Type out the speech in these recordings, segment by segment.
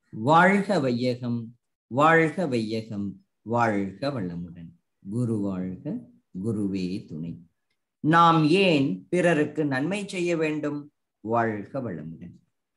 வாழ்க வையகம் வாழ்க வையகம் வாழ்க வளமுடன் குரு வாழ்க குருவே துணை நாம் ஏன் பிறருக்கு நன்மை செய்ய வேண்டும் வாழ்க வளமுடன்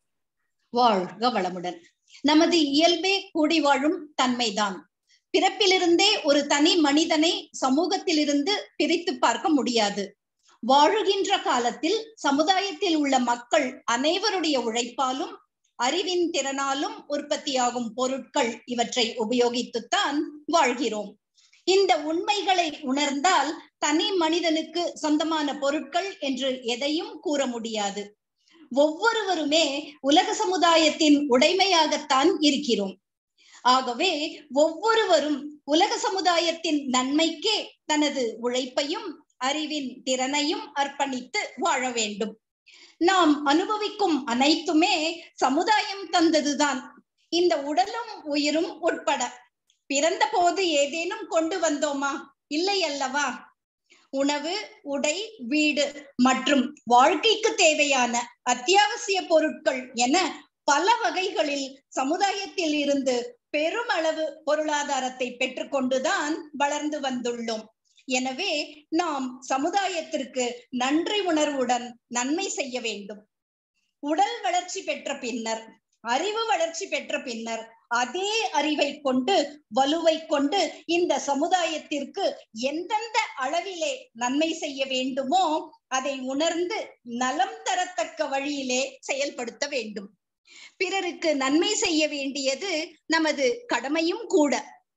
வாழ்க வளமுடன் நமது இயல்பே கூடி வாழும் தன்மைதான் பிறப்பிலிருந்தே ஒரு தனி மனிதனை சமூகத்திலிருந்து பிரித்து பார்க்க முடியாது வாழுகின்ற காலத்தில் சமுதாயத்தில் உள்ள மக்கள் அனைவருடைய உழைப்பாலும் அறிவின் திறனாலும் உற்பத்தியாகும் பொருட்கள் இவற்றை உபயோகித்துத்தான் வாழ்கிறோம் இந்த உண்மைகளை உணர்ந்தால் தனி மனிதனுக்கு சொந்தமான பொருட்கள் என்று எதையும் கூற முடியாது ஒவ்வொருவருமே உலக சமுதாயத்தின் உடைமையாகத்தான் இருக்கிறோம் ஆகவே ஒவ்வொருவரும் உலக சமுதாயத்தின் நன்மைக்கே தனது உழைப்பையும் அறிவின் திறனையும் அர்ப்பணித்து வாழ வேண்டும் நாம் அனுபவிக்கும் அனைத்துமே சமுதாயம் தந்ததுதான் இந்த உடலும் உயிரும் உட்பட பிறந்த போது ஏதேனும் கொண்டு வந்தோமா இல்லை அல்லவா உணவு உடை வீடு மற்றும் வாழ்க்கைக்கு தேவையான அத்தியாவசிய பொருட்கள் என பல வகைகளில் சமுதாயத்தில் இருந்து பெருமளவு பொருளாதாரத்தை பெற்றுக்கொண்டுதான் வளர்ந்து வந்துள்ளோம் எனவே நாம் சமுதாயத்திற்கு நன்றி உணர்வுடன் நன்மை செய்ய வேண்டும் உடல் வளர்ச்சி பெற்ற பின்னர் அறிவு வளர்ச்சி பெற்ற பின்னர் அதே அறிவை கொண்டு வலுவை கொண்டு இந்த சமுதாயத்திற்கு எந்தெந்த அளவிலே நன்மை செய்ய வேண்டுமோ அதை உணர்ந்து நலம் தரத்தக்க வழியிலே செயல்படுத்த வேண்டும் பிறருக்கு நன்மை செய்ய வேண்டியது நமது கடமையும் கூட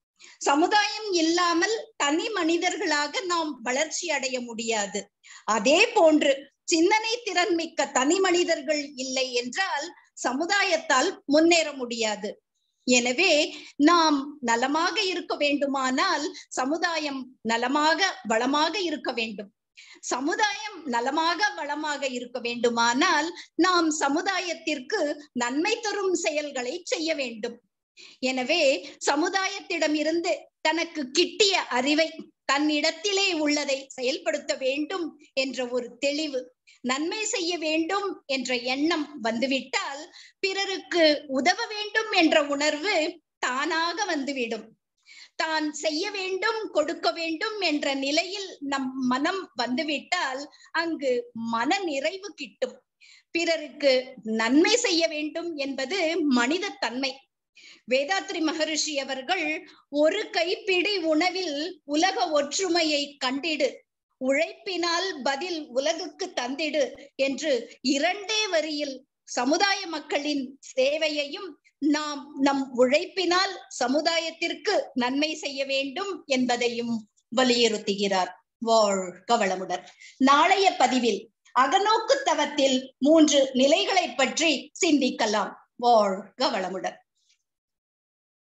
சமுதாயம் இல்லாமல் தனி மனிதர்களாக நாம் வளர்ச்சி அடைய முடியாது அதே போன்று சிந்தனை திறன் மிக்க தனி மனிதர்கள் இல்லை என்றால் சமுதாயத்தால் முன்னேற முடியாது எனவே நாம் நலமாக இருக்க வேண்டுமானால் சமுதாயம் நலமாக வளமாக இருக்க வேண்டும் சமுதாயம் நலமாக வளமாக இருக்க வேண்டுமானால் நாம் சமுதாயத்திற்கு நன்மை தரும் செயல்களை செய்ய வேண்டும் எனவே சமுதாயத்திடம் இருந்து தனக்கு கிட்டிய அறிவை தன்னிடத்திலே உள்ளதை செயல்படுத்த வேண்டும் என்ற ஒரு தெளிவு நன்மை செய்ய வேண்டும் என்ற எண்ணம் வந்துவிட்டால் பிறருக்கு உதவ வேண்டும் என்ற உணர்வு தானாக வந்துவிடும் தான் செய்ய வேண்டும் கொடுக்க வேண்டும் என்ற நிலையில் நம் மனம் வந்துவிட்டால் அங்கு மன நிறைவு கிட்டும் பிறருக்கு நன்மை செய்ய வேண்டும் என்பது மனித தன்மை வேதாத்ரி மகரிஷி அவர்கள் ஒரு கைப்பிடி உணவில் உலக ஒற்றுமையை கண்டிடு உழைப்பினால் பதில் உலகுக்கு தந்திடு என்று இரண்டே வரியில் சமுதாய மக்களின் சேவையையும் நாம் நம் உழைப்பினால் சமுதாயத்திற்கு நன்மை செய்ய வேண்டும் என்பதையும் வலியுறுத்துகிறார் வாழ்க வளமுடன் நாளைய பதிவில் அகநோக்கு தவத்தில் மூன்று நிலைகளை பற்றி சிந்திக்கலாம் வாழ்க வளமுடன்